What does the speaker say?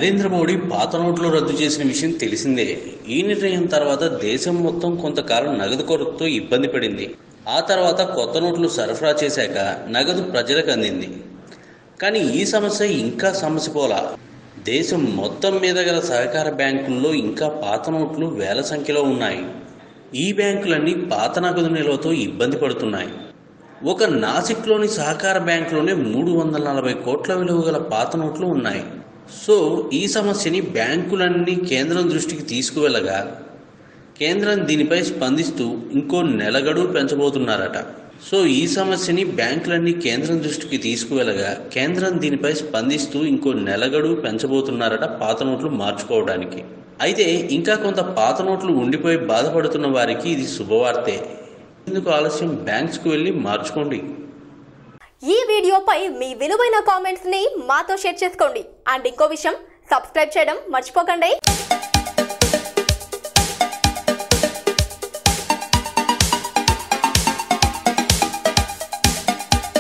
నరేంద్ర మోడీ పాత నోట్లు రద్దు చేసిన విషయం తెలిసిందే ఈ నిర్ణయం తర్వాత దేశం మొత్తం కొంతకాలం నగదు కొరతతో ఇబ్బంది పడింది ఆ తర్వాత కొత్త నోట్లు సరఫరా చేశాక నగదు ప్రజలకు అందింది కానీ ఈ సమస్య ఇంకా సమస్య పోలా దేశం మొత్తం మీద గల సహకార బ్యాంకుల్లో ఇంకా పాత నోట్లు వేల సంఖ్యలో ఉన్నాయి ఈ బ్యాంకులన్నీ పాత నగదు నిల్వతో ఇబ్బంది పడుతున్నాయి ఒక నాసిక్లోని సహకార బ్యాంకులోనే మూడు వందల నలభై కోట్ల విలువ గల పాత నోట్లు ఉన్నాయి సో ఈ సమస్యని బ్యాంకులన్నీ కేంద్రం దృష్టికి తీసుకువెళ్ళగా కేంద్రం దీనిపై స్పందిస్తూ ఇంకో నెల గడువు పెంచబోతున్నారట సో ఈ సమస్యని బ్యాంకులన్నీ కేంద్రం దృష్టికి తీసుకువెళ్ళగా కేంద్రం దీనిపై స్పందిస్తూ ఇంకో నెల గడువు పెంచబోతున్నారట పాత నోట్లు మార్చుకోవడానికి అయితే ఇంకా కొంత పాత నోట్లు ఉండిపోయి బాధపడుతున్న వారికి ఇది శుభవార్తే ఎందుకు ఆలస్యం బ్యాంక్స్కు వెళ్ళి మార్చుకోండి ఈ వీడియోపై మీ విలువైన కామెంట్స్ ని మాతో షేర్ చేసుకోండి అండ్ ఇంకో విషయం సబ్స్క్రైబ్ చేయడం మర్చిపోకండి